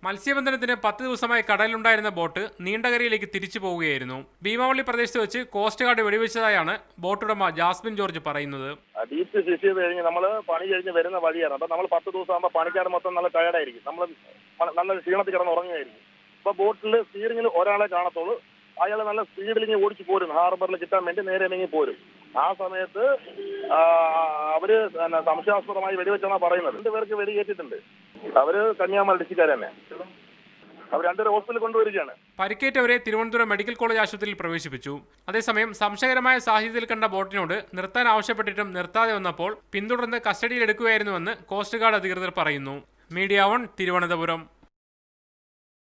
മത്സ്യബന്ധനത്തിന് പത്ത് ദിവസമായി കടലിലുണ്ടായിരുന്ന ബോട്ട് നീണ്ടകരയിലേക്ക് തിരിച്ചു പോവുകയായിരുന്നു ഭീമാവള്ളി പ്രദേശത്ത് വെച്ച് കോസ്റ്റ് ഗാർഡ് വെടിവെച്ചതായാണ് ബോട്ടുടമ ജാസ്മിൻ ജോർജ് പറയുന്നത് ഡീപ്പ് ഫിഷ് ചെയ്ത് കഴിഞ്ഞ് നമ്മൾ പണി കഴിഞ്ഞ് വരുന്ന വഴിയാണ് അപ്പം നമ്മൾ പത്ത് ദിവസം ആകുമ്പോൾ പണിക്കാർ മൊത്തം നല്ല ടയർഡായിരിക്കും നമ്മൾ നല്ല ക്ഷീണത്തിൽ കിടന്ന് ഉറങ്ങുകയായിരിക്കും അപ്പോൾ ബോട്ടിൽ സ്പീഡിങ്ങിൽ ഒരാളെ കാണത്തുള്ളൂ അയാൾ നല്ല സ്പീഡിൽ ഇങ്ങനെ ഓടിച്ച് പോരും ഹാർബറിൽ കിട്ടാൻ വേണ്ടി നേരെ ഇറങ്ങി പോരും ആ സമയത്ത് ആ, അവര് പിന്നെ സംശയാസ്പദമായി വെടിവെച്ചാണ് പറയുന്നത് രണ്ട് പേർക്ക് വെടി കയറ്റിയിട്ടുണ്ട് അവര് കന്യാകുമാരി ഡിസ്ട്രിക്റ്റുകാർ തന്നെ അവർ രണ്ടുപേരെ ഹോസ്പിറ്റലിൽ കൊണ്ടുവരികയാണ് പരിക്കേറ്റവരെ തിരുവനന്തപുരം മെഡിക്കൽ കോളേജ് ആശുപത്രിയിൽ പ്രവേശിപ്പിച്ചു അതേസമയം സംശയകരമായ സാഹചര്യത്തിൽ കണ്ട ബോട്ടിനോട് നിർത്താൻ ആവശ്യപ്പെട്ടിട്ടും നിർത്താതെ വന്നപ്പോൾ പിന്തുടർന്ന് കസ്റ്റഡിയിലെടുക്കുകയായിരുന്നുവെന്ന് കോസ്റ്റ് ഗാർഡ് അധികൃതർ പറയുന്നു മീഡിയ വൺ തിരുവനന്തപുരം